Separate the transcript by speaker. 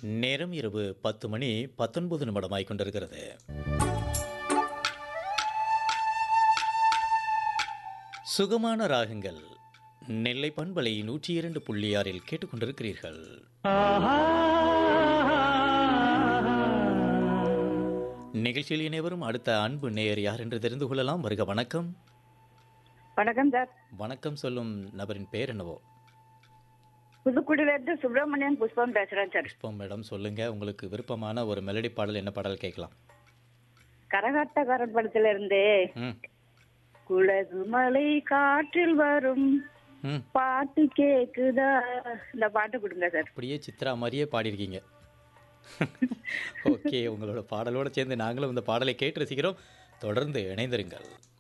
Speaker 1: நேரம் இரவு பத்து மணி பத்தொன்பது நிமிடமாய் கொண்டிருக்கிறது சுகமான ராகங்கள் நெல்லை பண்பலை நூற்றி இரண்டு புள்ளி ஆறில் கேட்டுக்கொண்டிருக்கிறீர்கள் நிகழ்ச்சியில் இணைவரும் அடுத்த அன்பு நேயர் யார் என்று தெரிந்து கொள்ளலாம் வருக வணக்கம்
Speaker 2: வணக்கம் சார்
Speaker 1: வணக்கம் சொல்லும் நபரின் பெயர் என்னவோ
Speaker 2: புதுக்குடியில இருந்து சுப்பிரமணியன் புஷ்பம் பேசுறேன் சார்
Speaker 1: புஷ்பம் மேடம் சொல்லுங்க உங்களுக்கு விருப்பமான ஒரு மெலடி பாடல் என்ன பாடல் கேட்கலாம்
Speaker 2: கரகாட்டக்காரன் படத்துல இருந்து
Speaker 1: ம்
Speaker 2: குளது மலை காற்றில் வரும்
Speaker 1: ம்
Speaker 2: பாட்டு கேக்குதா இந்த பாட்டு கொடுங்க சார்
Speaker 1: அப்படியே சித்ரா மாதிரியே பாடியிருக்கீங்க ஓகே உங்களோட பாடலோடு சேர்ந்து நாங்களும் இந்த பாடலை கேட்டு ரசிக்கிறோம் தொடர்ந்து இணைந்திருங்கள்